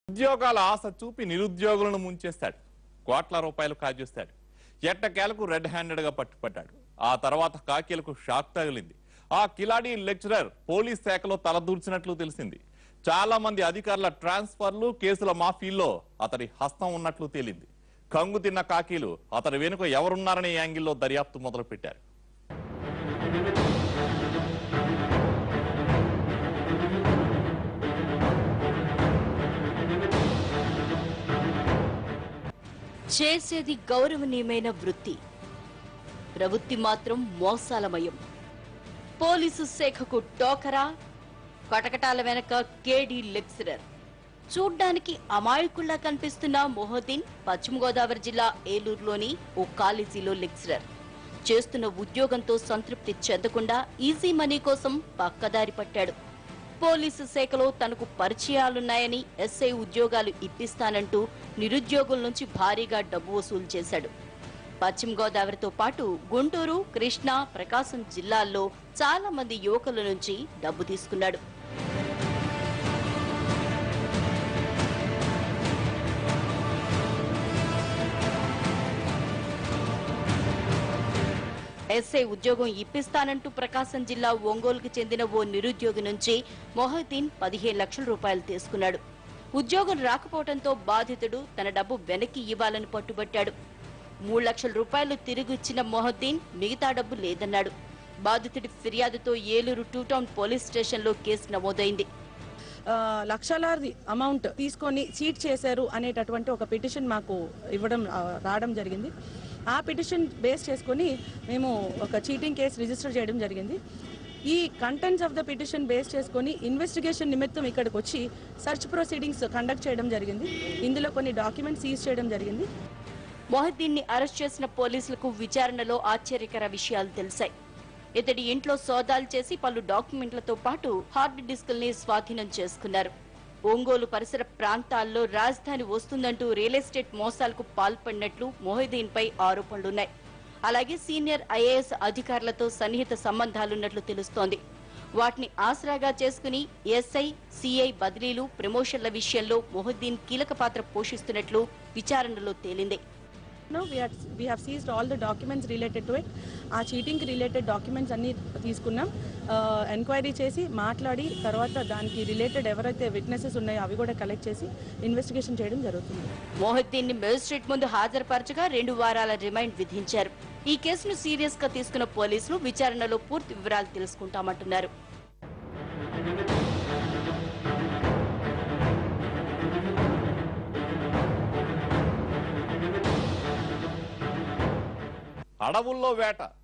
ఉద్యోగాల ఆశ చూపి నిరుద్యోగులను ముంచేస్తాడు కోట్ల రూపాయలు కాజేస్తాడు ఎట్టకేలకు రెడ్ హ్యాండెడ్ గా పట్టుపడ్డాడు ఆ తర్వాత కాకీలకు షాక్ తగిలింది ఆ కిలాడీ లెక్చరర్ పోలీస్ శాఖలో తలదూర్చినట్లు తెలిసింది చాలా మంది అధికారుల ట్రాన్స్ఫర్లు కేసుల మాఫీల్లో అతడి హస్తం ఉన్నట్లు తేలింది కంగు తిన్న కాకీలు అతడి వెనుక ఎవరున్నారనే యాంగిల్లో దర్యాప్తు మొదలుపెట్టారు చేసేది గౌరవనీయమైన వృత్తి ప్రవృత్తి మాత్రం మోసాలమయం పోలీసు శాఖకు టోకరా కటకటాల వెనక కేడీ లెక్చరర్ చూడ్డానికి అమాయకుల్లా కనిపిస్తున్న మొహద్దీన్ పశ్చిమ గోదావరి జిల్లా ఏలూరులోని ఓ కాలేజీలో లెక్చరర్ చేస్తున్న ఉద్యోగంతో సంతృప్తి చెందకుండా ఈజీ మనీ కోసం పక్కదారి పట్టాడు పోలీసు శాఖలో తనకు పరిచయాలున్నాయని ఎస్ఐ ఉద్యోగాలు ఇప్పిస్తానంటూ నిరుద్యోగుల నుంచి భారీగా డబ్బు వసూలు చేశాడు పశ్చిమ గోదావరితో పాటు గుంటూరు కృష్ణా ప్రకాశం జిల్లాల్లో చాలా మంది యువకుల నుంచి డబ్బు తీసుకున్నాడు ఎస్ఐ ఉద్యోగం ఇప్పిస్తానంటూ ప్రకాశం జిల్లా ఒంగోలుకు చెందిన ఓ నిరుద్యోగి నుంచి మొహద్దీన్ పదిహేను లక్షల రూపాయలు తీసుకున్నాడు ఉద్యోగం రాకపోవడంతో బాధితుడు తన డబ్బు వెనక్కి ఇవ్వాలని పట్టుబట్టాడు మూడు లక్షల రూపాయలు తిరిగి ఇచ్చిన మొహద్దీన్ మిగతా డబ్బు లేదన్నాడు బాధితుడి ఫిర్యాదుతో ఏలూరు టూ టౌన్ పోలీస్ స్టేషన్లో కేసు నమోదైంది ఆ, లక్షలాది అమౌంట్ తీసుకొని చీట్ చేశారు అనేటటువంటి ఒక పిటిషన్ మాకు ఇవ్వడం ఆ, రావడం జరిగింది ఆ పిటిషన్ బేస్ చేసుకొని మేము ఒక చీటింగ్ కేసు రిజిస్టర్ చేయడం జరిగింది ఈ contents of the petition base చేసుకొని ఇన్వెస్టిగేషన్ నిమిత్తం ఇక్కడికి వచ్చి సర్చ్ ప్రొసీడింగ్స్ కండక్ట్ చేయడం జరిగింది ఇందులో కొన్ని డాక్యుమెంట్స్ సీజ్ చేయడం జరిగింది మొహద్దీన్ ని అరెస్ట్ చేసిన పోలీసులకు విచారణలో ఆశ్చర్యకర విషయాలు తెలిసాయి ఇతడి ఇంట్లో సోదాలు చేసి పలు డాక్యుమెంట్లతో పాటు హార్డ్ డిస్కుల్ని స్వాధీనం చేసుకున్నారు ఒంగోలు పరిసర ప్రాంతాల్లో రాజధాని వస్తుందంటూ రియల్ ఎస్టేట్ మోసాలకు పాల్పడినట్లు మొహిదీన్ పై ఆరోపణలున్నాయి అలాగే సీనియర్ ఐఏఎస్ అధికారులతో సన్నిహిత సంబంధాలున్నట్లు తెలుస్తోంది వాటిని ఆసరాగా చేసుకుని ఎస్ఐ సిఐ బదిలీలు ప్రమోషన్ల విషయంలో మొహద్దీన్ కీలక పాత్ర పోషిస్తున్నట్లు విచారణలో తేలింది no we have seized all the documents related to it ఆ చీటింగ్కి రిలేటెడ్ డాక్యుమెంట్స్ అన్ని తీసుకున్నాం ఎంక్వైరీ చేసి మాట్లాడి తర్వాత దానికి రిలేటెడ్ ఎవరైతే విట్నెసెస్ ఉన్నాయో అవి కూడా కలెక్ట్ చేసి ఇన్వెస్టిగేషన్ చేయడం జరుగుతుంది మోహిద్దీన్ ని మేజిస్ట్రేట్ ముందు హాజరుపరచగా రెండు వారాల రిమైండ్ విధించారు ఈ కేసును సీరియస్ గా తీసుకున్న పోలీసులు విచారణలో పూర్తి వివరాలు తెలుసుకుంటామంటున్నారు అడవుల్లో వేట